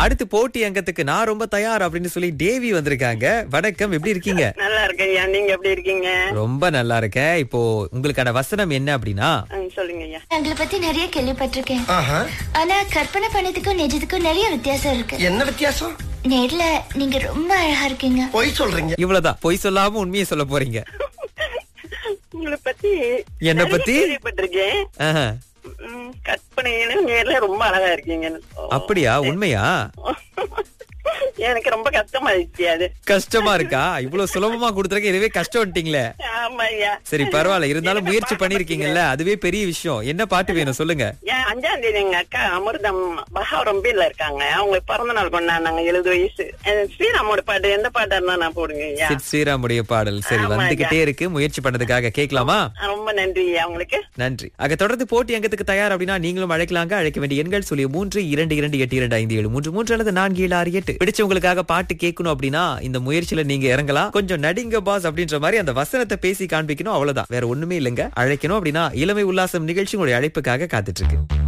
அடுத்து போட்டி அங்கத்துக்கு நான் ரொம்ப தயார் அப்படின்னு சொல்லி தேவி வந்திருக்காங்க வணக்கம் எப்படி இருக்கீங்க நல்லா இருக்கேன் ஐயா நீங்க எப்படி இருக்கீங்க ரொம்ப நல்லா இருக்கேன் இப்போ உங்களுக்கான வசனம் என்ன அப்படின்னா ஆ, சொல்லுங்க ஐயா உங்களை பத்தி நிறைய கேள்விப்பட்டிருக்கேன் ஆஹா. ஆனா கற்பனை பண்ணதுக்கும் நிஜத்துக்கும் நிறைய வித்தியாசம் இருக்கு என்ன வித்தியாசம் நேர்ல நீங்க ரொம்ப அழகா இருக்கீங்க பொய் சொல்றீங்க இவ்வளவுதான் பொய் சொல்லாம உண்மையை சொல்ல போறீங்க உங்களை பத்தி என்னை நிறைய பத்தி? கேள்விப்பட்டிருக்கேன் ஆஹா. ம், கற்பனையில நேர்ல ரொம்ப அழகா இருக்கீங்க அப்படியா உண்மையா எனக்கு ரொம்ப கஷ்டமாயிடுச்சு அது கஷ்டமா இருக்கா இவ்வளவு சுலபமா கொடுத்துருக்க இதுவே கஷ்டம்ட்டீங்களே ஆமா ஐயா சரி பரவாயில்ல இருந்தாலும் எனக்கு முயற்சி பாட்டு பண்ணிருக்கீங்கல்ல அதுவே பெரிய விஷயம் என்ன பாட்டு வேணும் சொல்லுங்க ஏன் அஞ்சாம் தேதி எங்க அக்கா அமிர்தம் பஹாரம்பில இருக்காங்க அவங்க பிறந்த நாள் கொண்டாடினாங்க எழுபது வயசு அஹ் ஸ்ரீராமோட பாட்டு எந்த பாட்டா இருந்தா நான் போடுங்க ஐயா சித் ஸ்ரீராமுடைய பாடல் சரி ஆமா, வந்துகிட்டே இருக்கு முயற்சி பண்ணதுக்காக கேட்கலாமா ரொம்ப நன்றி ஐயா உங்களுக்கு நன்றி அங்க தொடர்ந்து போட்டி அங்கத்துக்கு தயார் அப்படின்னா நீங்களும் அழைக்கலாங்க அழைக்க வேண்டிய எண்கள் சொல்லி மூன்று இரண்டு இரண்டு எட்டு இரண்டு ஐந்து ஏழு மூன்று மூன்று அல்லது நான்கு ஏழு ஆறு எட்டு பிடிச்சவங்களுக்காக பாட்டு கேட்கணும் அப்படின்னா இந்த முயற்சியில நீங்க இறங்கலாம் கொஞ்சம் நடிங்க பாஸ் அப்படின்ற மாதிரி அந்த வசனத்தை பேசி காண்பிக்கணும் அவ்வளவுதான் வேற ஒண்ணுமே இல்லைங்க அழைக்கணும் அப்படின்னா இளமை உல்லாசம் நிகழ்ச்சி உங்களுடைய அழைப்புக்காக காத்துட்டு இருக்கு